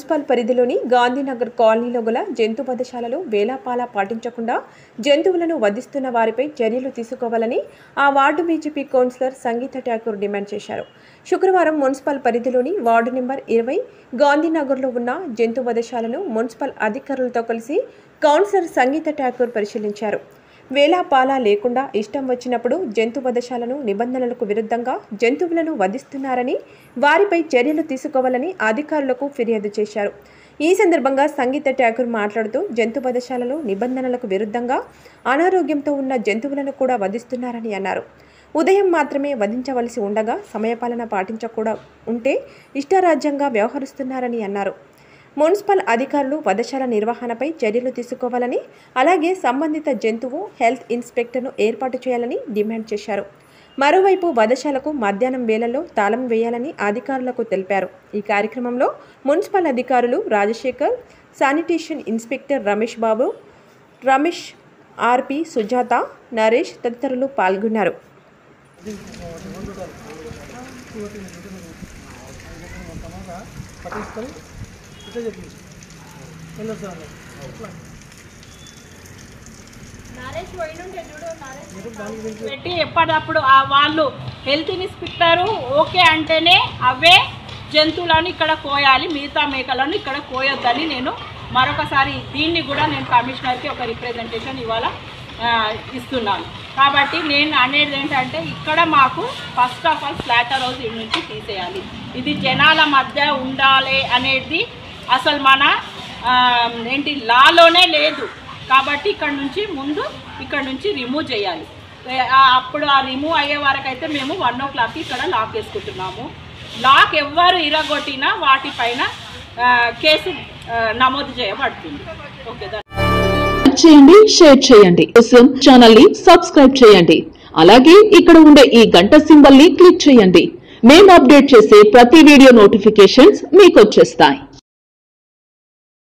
municipal పరిధిలోని గాంధీనగర్ కాలనీలో గల జంతు వధశాలలో వేలాపాలా పాటించకుండా జంతువులను వధిస్తున్న వారిపై చర్యలు తీసుకోవాలని ఆ ward BJP councillor Sangeeta Thakur demand చేశారు శుక్రవారం మున్సిపల్ పరిధిలోని వార్డు నెంబర్ ఇరవై గాంధీనగర్లో ఉన్న జంతు వధశాలను మున్సిపల్ అధికారులతో కలిసి కౌన్సిలర్ సంగీత ఠాకూర్ పరిశీలించారు వేలాపాలా లేకుండా ఇష్టం వచ్చినప్పుడు జంతు వధశాలను నిబంధనలకు విరుద్ధంగా జంతువులను వధిస్తున్నారని వారిపై చర్యలు తీసుకోవాలని అధికారులకు ఫిర్యాదు చేశారు ఈ సందర్భంగా సంగీత ఠాకూర్ మాట్లాడుతూ జంతు వధశాలలో నిబంధనలకు విరుద్ధంగా అనారోగ్యంతో ఉన్న జంతువులను కూడా వధిస్తున్నారని అన్నారు ఉదయం మాత్రమే వధించవలసి ఉండగా సమయపాలన పాటించకుండా ఉంటే ఇష్టారాజ్యంగా వ్యవహరిస్తున్నారని అన్నారు మున్సిపల్ అధికారులు వధశాల నిర్వహణపై చర్యలు తీసుకోవాలని అలాగే సంబంధిత జంతువు హెల్త్ ఇన్స్పెక్టర్ను ఏర్పాటు చేయాలని డిమాండ్ చేశారు మరోవైపు వధశాలకు మధ్యాహ్నం వేళల్లో తాళం వేయాలని అధికారులకు తెలిపారు ఈ కార్యక్రమంలో మున్సిపల్ అధికారులు Rajasekhar sanitation inspector Ramesh Babu Ramesh RP Sujatha Naresh తదితరులు పాల్గొన్నారు పట్టించుకొని ఇట్లా చెప్పించి వెళ్ళొస్తా అన్నారు పెట్టి ఎప్పటికప్పుడు ఆ వాళ్ళు హెల్త్ ఇన్స్పెక్టరు ఓకే అంటేనే అవే జంతువులను ఇక్కడ కోయాలి మిగతా మేకలను ఇక్కడ కోయొద్దని నేను మరొకసారి దీన్ని కూడా నేను కమిషనర్కి ఒక రిప్రజెంటేషన్ ఇవాళ ఆ, ఇస్తున్నాను కాబట్టి నేను అనేది ఏంటంటే ఇక్కడ మాకు first of all slaughter house ఇడి నుంచి తీసేయాలి ఇది జనాల మధ్య ఉండాలి అనేది అసలు మన ఆ, ఏంటి లాలోనే లేదు కాబట్టి ఇక్కడ నుంచి ముందు ఇక్కడ నుంచి రిమూవ్ చేయాలి ఏ- ఆ- అప్పుడు ఆ రిమూవ్ అయ్యే వరకు అయితే మేము వన్ ఓ క్లాక్కి ఇక్కడ లాక్ వేసుకుంటున్నాము లాక్ ఎవ్వరు ఇరగొట్టినా వాటిపైన ఆ, కేసు ఆ, నమోదు చేయబడుతుంది ఓకే దా- లైక్ చేయండి షేర్ చేయండి కోసం ఛానల్ ని సబ్స్క్రైబ్ చేయండి అలాగే ఇక్కడ ఉండే ఈ గంట సింబల్ ని క్లిక్ చేయండి మేము అప్డేట్ చేసే ప్రతి వీడియో నోటిఫికేషన్స్ మీకు వచ్చేస్తాయి